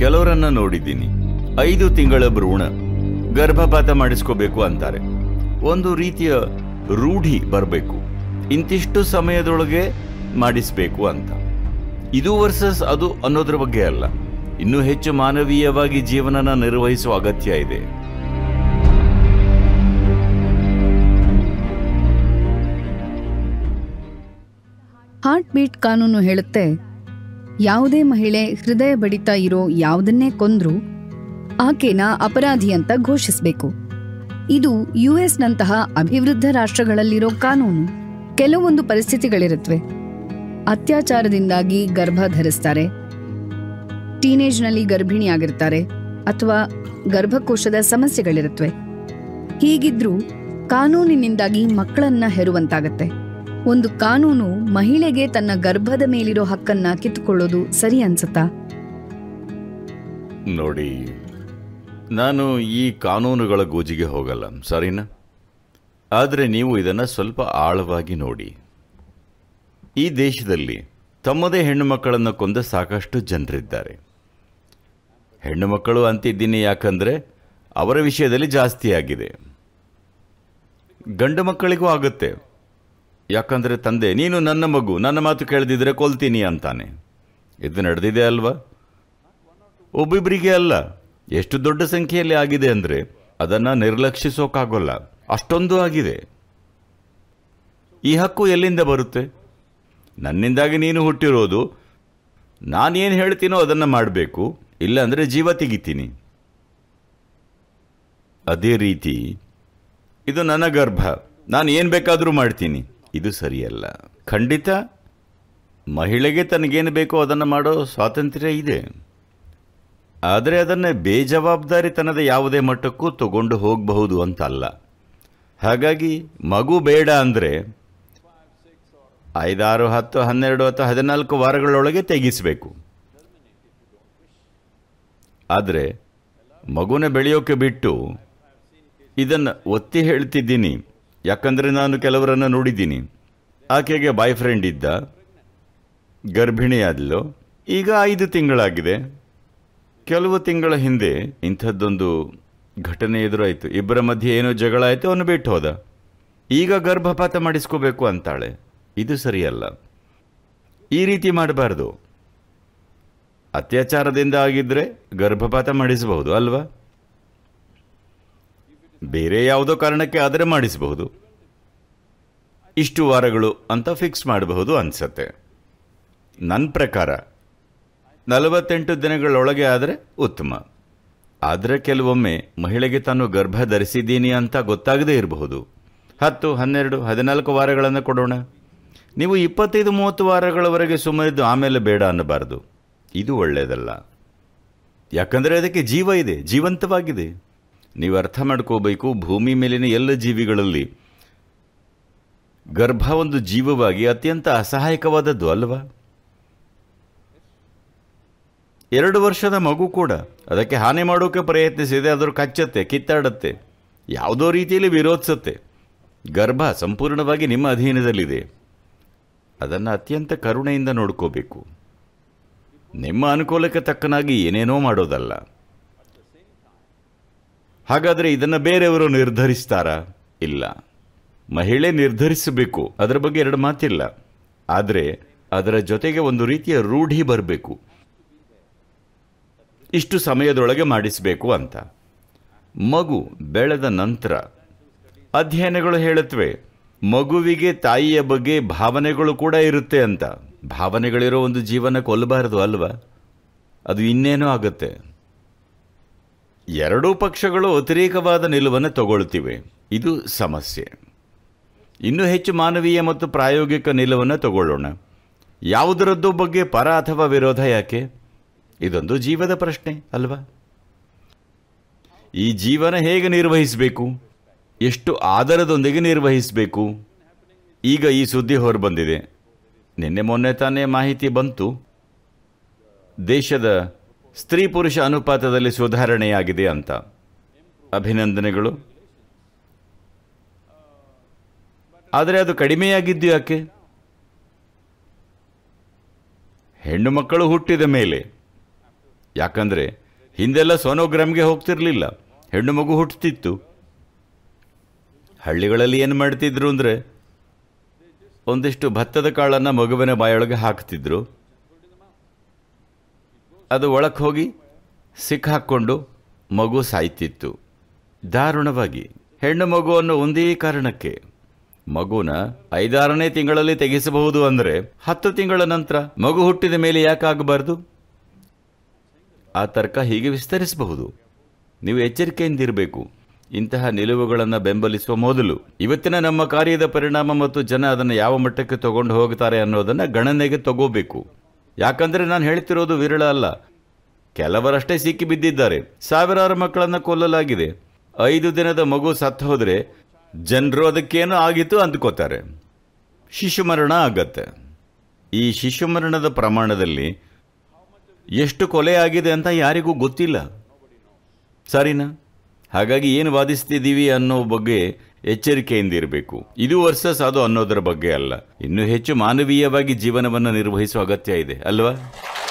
ಕೆಲವರನ್ನ ನೋಡಿದ್ದೀನಿ ಐದು ತಿಂಗಳ ಭ್ರೂಣ ಗರ್ಭಪಾತ ಮಾಡಿಸ್ಕೋಬೇಕು ಅಂತಾರೆ ಒಂದು ರೀತಿಯ ರೂಢಿ ಬರಬೇಕು ಇಂತಿಷ್ಟು ಸಮಯದೊಳಗೆ ಮಾಡಿಸ್ಬೇಕು ಅಂತ ಇದು ವರ್ಸಸ್ ಅದು ಅನ್ನೋದ್ರ ಬಗ್ಗೆ ಅಲ್ಲ ಇನ್ನೂ ಹೆಚ್ಚು ಮಾನವೀಯವಾಗಿ ಜೀವನನ ನಿರ್ವಹಿಸುವ ಅಗತ್ಯ ಇದೆ ಹಾರ್ಟ್ ಬೀಟ್ ಕಾನೂನು ಹೇಳುತ್ತೆ ಯಾವುದೇ ಮಹಿಳೆ ಹೃದಯ ಬಡಿತ ಇರೋ ಯಾವುದನ್ನೇ ಕೊಂದ್ರೂ ಆಕೆನ ಅಪರಾಧಿ ಅಂತ ಘೋಷಿಸಬೇಕು ಇದು ಯುಎಸ್ನಂತಹ ಅಭಿವೃದ್ಧ ರಾಷ್ಟ್ರಗಳಲ್ಲಿರೋ ಕಾನೂನು ಕೆಲವೊಂದು ಪರಿಸ್ಥಿತಿಗಳಿರುತ್ತವೆ ಅತ್ಯಾಚಾರದಿಂದಾಗಿ ಗರ್ಭ ಧರಿಸ್ತಾರೆ ಟೀನೇಜ್ನಲ್ಲಿ ಗರ್ಭಿಣಿಯಾಗಿರ್ತಾರೆ ಅಥವಾ ಗರ್ಭಕೋಶದ ಸಮಸ್ಯೆಗಳಿರುತ್ತವೆ ಹೀಗಿದ್ರೂ ಕಾನೂನಿನಿಂದಾಗಿ ಮಕ್ಕಳನ್ನ ಹೆರುವಂತಾಗತ್ತೆ ಒಂದು ಕಾನೂನು ಮಹಿಳೆಗೆ ತನ್ನ ಗರ್ಭದ ಮೇಲಿರೋ ಹಕ್ಕನ್ನ ಕಿತ್ತುಕೊಳ್ಳೋದು ಸರಿ ಅನ್ಸುತ್ತಾ ನೋಡಿ ನಾನು ಈ ಕಾನೂನುಗಳ ಗೋಜಿಗೆ ಹೋಗಲ್ಲ ಸರಿನಾ ಆದರೆ ನೀವು ಇದನ್ನು ಸ್ವಲ್ಪ ಆಳವಾಗಿ ನೋಡಿ ಈ ದೇಶದಲ್ಲಿ ತಮ್ಮದೇ ಹೆಣ್ಣು ಮಕ್ಕಳನ್ನು ಕೊಂದ ಸಾಕಷ್ಟು ಜನರಿದ್ದಾರೆ ಹೆಣ್ಣು ಮಕ್ಕಳು ಅಂತಿದ್ದೀನಿ ಯಾಕಂದರೆ ಅವರ ವಿಷಯದಲ್ಲಿ ಜಾಸ್ತಿ ಆಗಿದೆ ಗಂಡು ಮಕ್ಕಳಿಗೂ ಆಗುತ್ತೆ ಯಾಕಂದರೆ ತಂದೆ ನೀನು ನನ್ನ ಮಗು ನನ್ನ ಮಾತು ಕೇಳದಿದ್ರೆ ಕೊಲ್ತೀನಿ ಅಂತಾನೆ ಇದು ನಡೆದಿದೆ ಅಲ್ವಾ ಒಬ್ಬಿಬ್ಬರಿಗೆ ಅಲ್ಲ ಎಷ್ಟು ದೊಡ್ಡ ಸಂಖ್ಯೆಯಲ್ಲಿ ಆಗಿದೆ ಅಂದರೆ ಅದನ್ನು ನಿರ್ಲಕ್ಷಿಸೋಕ್ಕಾಗೋಲ್ಲ ಅಷ್ಟೊಂದು ಆಗಿದೆ ಈ ಹಕ್ಕು ಎಲ್ಲಿಂದ ಬರುತ್ತೆ ನನ್ನಿಂದಾಗಿ ನೀನು ಹುಟ್ಟಿರೋದು ನಾನೇನು ಹೇಳ್ತೀನೋ ಅದನ್ನು ಮಾಡಬೇಕು ಇಲ್ಲಾಂದರೆ ಜೀವ ತೆಗಿತೀನಿ ಅದೇ ರೀತಿ ಇದು ನನ್ನ ಗರ್ಭ ನಾನು ಏನು ಬೇಕಾದರೂ ಮಾಡ್ತೀನಿ ಇದು ಸರಿಯಲ್ಲ ಖಂಡಿತ ಮಹಿಳೆಗೆ ತನಗೇನು ಬೇಕೋ ಅದನ್ನು ಮಾಡೋ ಸ್ವಾತಂತ್ರ್ಯ ಇದೆ ಆದರೆ ಅದನ್ನು ಬೇಜವಾಬ್ದಾರಿತನದ ಯಾವುದೇ ಮಟ್ಟಕ್ಕೂ ತಗೊಂಡು ಹೋಗಬಹುದು ಅಂತಲ್ಲ ಹಾಗಾಗಿ ಮಗು ಬೇಡ ಅಂದರೆ ಐದಾರು ಹತ್ತು ಹನ್ನೆರಡು ಅಥವಾ ಹದಿನಾಲ್ಕು ವಾರಗಳೊಳಗೆ ತೆಗಿಸಬೇಕು ಆದರೆ ಮಗುನ ಬೆಳೆಯೋಕೆ ಬಿಟ್ಟು ಇದನ್ನು ಒತ್ತಿ ಹೇಳ್ತಿದ್ದೀನಿ ಯಾಕಂದರೆ ನಾನು ಕೆಲವರನ್ನು ನೋಡಿದ್ದೀನಿ ಆಕೆಗೆ ಬಾಯ್ ಫ್ರೆಂಡ್ ಇದ್ದ ಗರ್ಭಿಣಿಯಾದ್ಲು ಈಗ ಐದು ತಿಂಗಳಾಗಿದೆ ಕೆಲವು ತಿಂಗಳ ಹಿಂದೆ ಇಂಥದ್ದೊಂದು ಘಟನೆ ಎದುರಾಯಿತು ಇಬ್ಬರ ಮಧ್ಯೆ ಏನೋ ಜಗಳ ಆಯಿತು ಅವನು ಬಿಟ್ಟು ಹೋದ ಈಗ ಗರ್ಭಪಾತ ಮಾಡಿಸ್ಕೋಬೇಕು ಅಂತಾಳೆ ಇದು ಸರಿಯಲ್ಲ ಈ ರೀತಿ ಮಾಡಬಾರ್ದು ಅತ್ಯಾಚಾರದಿಂದ ಆಗಿದ್ರೆ ಗರ್ಭಪಾತ ಮಾಡಿಸಬಹುದು ಅಲ್ವಾ ಬೇರೆ ಯಾವುದೋ ಕಾರಣಕ್ಕೆ ಆದರೆ ಮಾಡಿಸಬಹುದು ಇಷ್ಟು ವಾರಗಳು ಅಂತ ಫಿಕ್ಸ್ ಮಾಡಬಹುದು ಅನ್ಸತ್ತೆ ನನ್ನ ಪ್ರಕಾರ ನಲವತ್ತೆಂಟು ದಿನಗಳೊಳಗೆ ಆದರೆ ಉತ್ತಮ ಆದರೆ ಕೆಲವೊಮ್ಮೆ ಮಹಿಳೆಗೆ ತಾನು ಗರ್ಭ ಧರಿಸಿದ್ದೀನಿ ಅಂತ ಗೊತ್ತಾಗದೇ ಇರಬಹುದು ಹತ್ತು ಹನ್ನೆರಡು ಹದಿನಾಲ್ಕು ವಾರಗಳನ್ನು ಕೊಡೋಣ ನೀವು ಇಪ್ಪತ್ತೈದು ಮೂವತ್ತು ವಾರಗಳವರೆಗೆ ಸುಮ್ಮನಿದ್ದು ಆಮೇಲೆ ಬೇಡ ಅನ್ನಬಾರದು ಇದು ಒಳ್ಳೆಯದಲ್ಲ ಯಾಕಂದರೆ ಅದಕ್ಕೆ ಜೀವ ಇದೆ ಜೀವಂತವಾಗಿದೆ ನೀವು ಅರ್ಥ ಮಾಡ್ಕೋಬೇಕು ಭೂಮಿ ಮೇಲಿನ ಎಲ್ಲ ಜೀವಿಗಳಲ್ಲಿ ಗರ್ಭ ಒಂದು ಜೀವವಾಗಿ ಅತ್ಯಂತ ಅಸಹಾಯಕವಾದದ್ದು ಅಲ್ವಾ ಎರಡು ವರ್ಷದ ಮಗು ಕೂಡ ಅದಕ್ಕೆ ಹಾನಿ ಮಾಡೋಕೆ ಪ್ರಯತ್ನಿಸಿದೆ ಅದರ ಕಚ್ಚತ್ತೆ ಕಿತ್ತಾಡುತ್ತೆ ಯಾವುದೋ ರೀತಿಯಲ್ಲಿ ವಿರೋಧಿಸುತ್ತೆ ಗರ್ಭ ಸಂಪೂರ್ಣವಾಗಿ ನಿಮ್ಮ ಅಧೀನದಲ್ಲಿದೆ ಅದನ್ನು ಅತ್ಯಂತ ಕರುಣೆಯಿಂದ ನೋಡ್ಕೋಬೇಕು ನಿಮ್ಮ ಅನುಕೂಲಕ್ಕೆ ತಕ್ಕನಾಗಿ ಏನೇನೋ ಮಾಡೋದಲ್ಲ ಹಾಗಾದರೆ ಇದನ್ನು ಬೇರೆಯವರು ನಿರ್ಧರಿಸ್ತಾರಾ ಇಲ್ಲ ಮಹಿಳೆ ನಿರ್ಧರಿಸಬೇಕು ಅದರ ಬಗ್ಗೆ ಎರಡು ಮಾತಿಲ್ಲ ಆದರೆ ಅದರ ಜೊತೆಗೆ ಒಂದು ರೀತಿಯ ರೂಢಿ ಬರಬೇಕು ಇಷ್ಟು ಸಮಯದೊಳಗೆ ಮಾಡಿಸಬೇಕು ಅಂತ ಮಗು ಬೆಳೆದ ನಂತರ ಅಧ್ಯಯನಗಳು ಹೇಳುತ್ತವೆ ಮಗುವಿಗೆ ತಾಯಿಯ ಬಗ್ಗೆ ಭಾವನೆಗಳು ಕೂಡ ಇರುತ್ತೆ ಅಂತ ಭಾವನೆಗಳಿರೋ ಒಂದು ಜೀವನ ಕೊಲ್ಲಬಾರದು ಅಲ್ವಾ ಅದು ಇನ್ನೇನೋ ಆಗುತ್ತೆ ಎರಡೂ ಪಕ್ಷಗಳು ಅತಿರೇಕವಾದ ನಿಲುವನ್ನು ತಗೊಳ್ತಿವೆ ಇದು ಸಮಸ್ಯೆ ಇನ್ನೂ ಹೆಚ್ಚು ಮಾನವೀಯ ಮತ್ತು ಪ್ರಾಯೋಗಿಕ ನಿಲುವನ್ನು ತಗೊಳ್ಳೋಣ ಯಾವುದರದ್ದು ಬಗ್ಗೆ ಪರ ಅಥವಾ ವಿರೋಧ ಯಾಕೆ ಇದೊಂದು ಜೀವದ ಪ್ರಶ್ನೆ ಅಲ್ವಾ ಈ ಜೀವನ ಹೇಗೆ ನಿರ್ವಹಿಸಬೇಕು ಎಷ್ಟು ಆದರದೊಂದಿಗೆ ನಿರ್ವಹಿಸಬೇಕು ಈಗ ಈ ಸುದ್ದಿ ಹೊರಬಂದಿದೆ ನಿನ್ನೆ ಮೊನ್ನೆ ತಾನೇ ಮಾಹಿತಿ ಬಂತು ದೇಶದ ಸ್ತ್ರೀ ಪುರುಷ ಅನುಪಾತದಲ್ಲಿ ಸುಧಾರಣೆಯಾಗಿದೆ ಅಂತ ಅಭಿನಂದನೆಗಳು ಆದರೆ ಅದು ಕಡಿಮೆಯಾಗಿದ್ದು ಯಾಕೆ ಹೆಣ್ಣು ಮಕ್ಕಳು ಹುಟ್ಟಿದ ಮೇಲೆ ಯಾಕಂದರೆ ಹಿಂದೆಲ್ಲ ಸೋನೋಗ್ರಾಮ್ಗೆ ಹೋಗ್ತಿರ್ಲಿಲ್ಲ ಹೆಣ್ಣು ಮಗು ಹುಟ್ಟುತ್ತಿತ್ತು ಹಳ್ಳಿಗಳಲ್ಲಿ ಏನು ಮಾಡ್ತಿದ್ರು ಅಂದರೆ ಒಂದಿಷ್ಟು ಭತ್ತದ ಕಾಳನ್ನು ಮಗುವಿನ ಬಾಯೊಳಗೆ ಹಾಕ್ತಿದ್ರು ಅದು ಒಳಕ್ಕೆ ಹೋಗಿ ಸಿಕ್ಕಾಕ್ಕೊಂಡು ಮಗು ಸಾಯ್ತಿತ್ತು ದಾರುಣವಾಗಿ ಹೆಣ್ಣು ಮಗುವನ್ನು ಒಂದೇ ಕಾರಣಕ್ಕೆ ಮಗುನ ಐದಾರನೇ ತಿಂಗಳಲ್ಲಿ ತೆಗೆಸಬಹುದು ಅಂದರೆ ಹತ್ತು ತಿಂಗಳ ನಂತರ ಮಗು ಹುಟ್ಟಿದ ಮೇಲೆ ಯಾಕಾಗಬಾರ್ದು ಆ ತರ್ಕ ಹೀಗೆ ವಿಸ್ತರಿಸಬಹುದು ನೀವು ಎಚ್ಚರಿಕೆಯಿಂದಿರಬೇಕು ಇಂತಹ ನಿಲುವುಗಳನ್ನು ಬೆಂಬಲಿಸುವ ಮೊದಲು ಇವತ್ತಿನ ನಮ್ಮ ಕಾರ್ಯದ ಪರಿಣಾಮ ಮತ್ತು ಜನ ಅದನ್ನು ಯಾವ ಮಟ್ಟಕ್ಕೆ ತಗೊಂಡು ಹೋಗ್ತಾರೆ ಅನ್ನೋದನ್ನು ಗಣನೆಗೆ ತಗೋಬೇಕು ಯಾಕಂದರೆ ನಾನು ಹೇಳ್ತಿರೋದು ವಿರಳ ಅಲ್ಲ ಕೆಲವರಷ್ಟೇ ಸಿಕ್ಕಿ ಬಿದ್ದಿದ್ದಾರೆ ಸಾವಿರಾರು ಮಕ್ಕಳನ್ನು ಕೊಲ್ಲಲಾಗಿದೆ ಐದು ದಿನದ ಮಗು ಸತ್ತು ಹೋದರೆ ಜನರು ಅದಕ್ಕೇನೋ ಆಗಿತ್ತು ಅಂದ್ಕೋತಾರೆ ಶಿಶು ಮರಣ ಆಗತ್ತೆ ಈ ಶಿಶು ಮರಣದ ಪ್ರಮಾಣದಲ್ಲಿ ಎಷ್ಟು ಕೊಲೆ ಆಗಿದೆ ಅಂತ ಯಾರಿಗೂ ಗೊತ್ತಿಲ್ಲ ಸರಿನಾ ಹಾಗಾಗಿ ಏನು ವಾದಿಸ್ತಿದ್ದೀವಿ ಅನ್ನೋ ಬಗ್ಗೆ ಎಚ್ಚರಿಕೆಯಿಂದ ಇರಬೇಕು ಇದು ವರ್ಸಸ್ ಅದು ಅನ್ನೋದರ ಬಗ್ಗೆ ಅಲ್ಲ ಇನ್ನೂ ಹೆಚ್ಚು ಮಾನವೀಯವಾಗಿ ಜೀವನವನ್ನು ನಿರ್ವಹಿಸುವ ಅಗತ್ಯ ಇದೆ ಅಲ್ವಾ